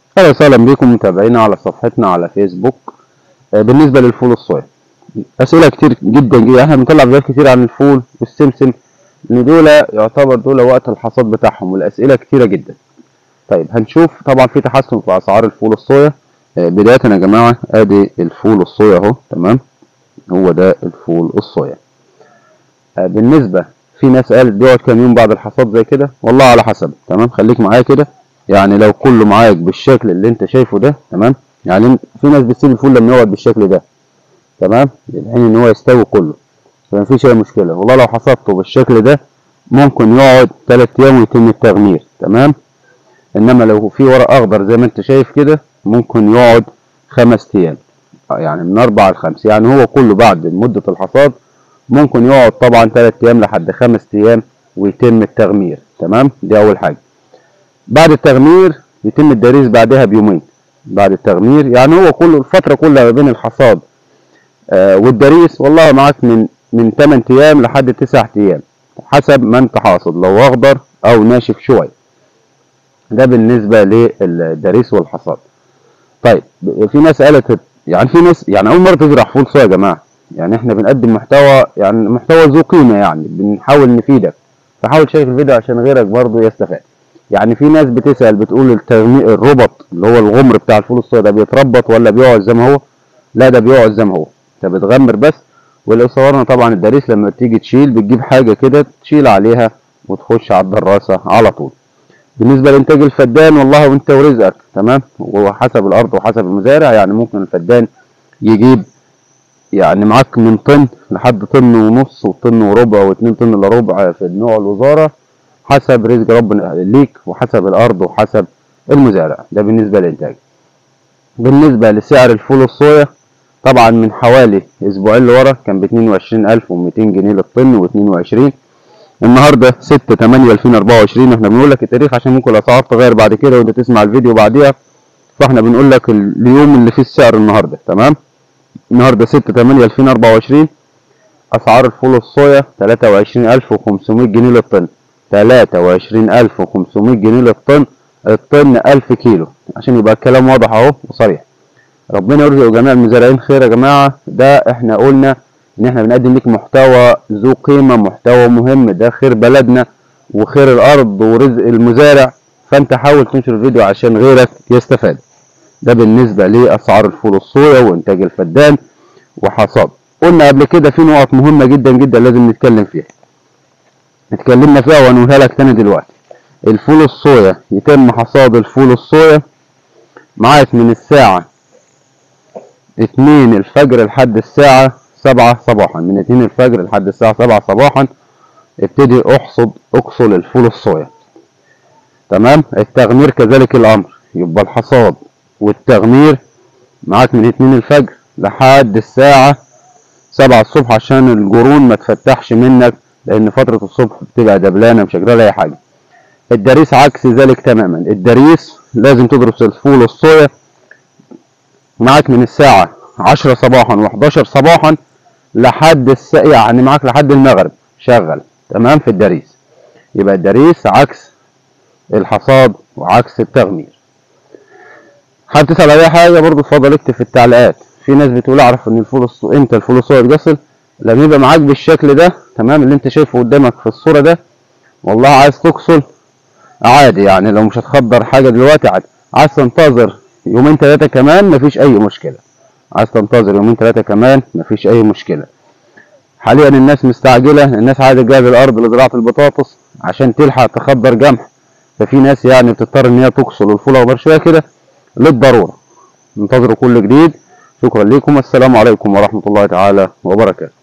اهلا وسهلا بكم متابعينا على صفحتنا على فيسبوك آه، بالنسبه للفول الصويا اسئله كتير جدا جدا احنا بنطلع فيديوهات كتير عن الفول والسمسم ان دول يعتبر دول وقت الحصاد بتاعهم والاسئله كتيره جدا طيب هنشوف طبعا في تحسن في اسعار الفول الصويا آه، بدايه يا جماعه ادي الفول الصويا اهو تمام هو ده الفول الصويا آه، بالنسبه في ناس قالت بيقعد كام يوم بعد الحصاد زي كده والله على حسب تمام خليك معايا كده يعني لو كله معاك بالشكل اللي انت شايفه ده تمام يعني في ناس بتسيب الفول لما يقعد بالشكل ده تمام الحين ان هو يستوي كله فما فيش اي مشكله والله لو حصدته بالشكل ده ممكن يقعد 3 ايام ويتم التغمير تمام انما لو في ورق اخضر زي ما انت شايف كده ممكن يقعد خمس ايام يعني من اربعة لخمس يعني هو كله بعد مدة الحصاد ممكن يقعد طبعا 3 ايام لحد خمس ايام ويتم التغمير تمام دي اول حاجة بعد التغمير يتم الدريس بعدها بيومين بعد التغمير يعني هو كله الفترة كلها ما بين الحصاد آه والدريس والله معاك من من 8 ايام لحد 9 ايام حسب ما انت حاصد لو اخضر او ناشف شوية ده بالنسبة للدريس والحصاد طيب في ناس قالت يعني في ناس يعني اول مرة تزرع فول صويا يا جماعة يعني احنا بنقدم محتوى يعني محتوى ذو قيمة يعني بنحاول نفيدك فحاول شايف الفيديو عشان غيرك برضه يستفاد يعني في ناس بتسأل بتقول التغمي الربط اللي هو الغمر بتاع الفول الصويا ده بيتربط ولا بيقعد زي ما هو لا ده بيقعد زي ما هو انت بتغمر بس ولو صورنا طبعا الدريس لما تيجي تشيل بتجيب حاجة كده تشيل عليها وتخش على الدراسة على طول بالنسبة لإنتاج الفدان والله وانت ورزقك تمام وحسب الأرض وحسب المزارع يعني ممكن الفدان يجيب يعني معاك من طن لحد طن ونص وطن وربع واتنين طن الا ربع في نوع الوزارة حسب رزق ربنا ليك وحسب الأرض وحسب المزارع ده بالنسبة للإنتاج بالنسبة لسعر الفول الصويا طبعا من حوالي أسبوعين لورا كان ب 22200 جنيه للطن و 22 النهارده 6 8 2024 احنا بنقول لك التاريخ عشان ممكن الاسعار تغير بعد كده وانت تسمع الفيديو بعديها فاحنا بنقول لك اليوم اللي فيه السعر النهارده تمام النهارده 6 8 2024 اسعار الفول الصويا 23500 جنيه للطن 23500 جنيه للطن الطن 1000 كيلو عشان يبقى الكلام واضح اهو وصريح ربنا يرزق جميع المزارعين خير يا جماعه ده احنا قلنا ان احنا بنقدم لك محتوى ذو قيمه محتوى مهم ده خير بلدنا وخير الارض ورزق المزارع فانت حاول تنشر الفيديو عشان غيرك يستفاد ده بالنسبه لاسعار الفول الصويا وانتاج الفدان وحصاد قلنا قبل كده في نقط مهمه جدا جدا لازم نتكلم فيها اتكلمنا فيها وهنقولها لك تاني دلوقتي الفول الصويا يتم حصاد الفول الصويا معاك من الساعه 2 الفجر لحد الساعه 7 صباحا من 2 الفجر لحد الساعة 7 صباحا ابتدي احصد اقصل الفول الصويا تمام التغمير كذلك الامر يبقى الحصاد والتغمير معاك من 2 الفجر لحد الساعة 7 الصبح عشان الجرون ما تفتحش منك لان فترة الصبح بتبقى دبلانة مش هجرى اي حاجة الدريس عكس ذلك تماما الدريس لازم تدرس الفول الصويا معاك من الساعة 10 صباحا و11 صباحا لحد الس... يعني معاك لحد المغرب شغل تمام في الدريس يبقى الدريس عكس الحصاد وعكس التغمير حابب تسأل على اي حاجة برضو اتفضل اكتب في التعليقات في ناس بتقول اعرف ان الفول الص... امتى الفول الصويا يتغسل لما يبقى معاك بالشكل ده تمام اللي انت شايفه قدامك في الصورة ده والله عايز تغسل عادي يعني لو مش هتخدر حاجة دلوقتي عادي عايز تنتظر يومين ثلاثة كمان مفيش اي مشكلة عايز تنتظر يومين ثلاثة كمان مفيش أي مشكلة حاليا الناس مستعجلة الناس عايزة تجهز الأرض لزراعة البطاطس عشان تلحق تخدر جمح ففي ناس يعني بتضطر إن هي تغسل الفول أخضر شوية كده للضرورة انتظروا كل جديد شكرا لكم السلام عليكم ورحمة الله تعالى وبركاته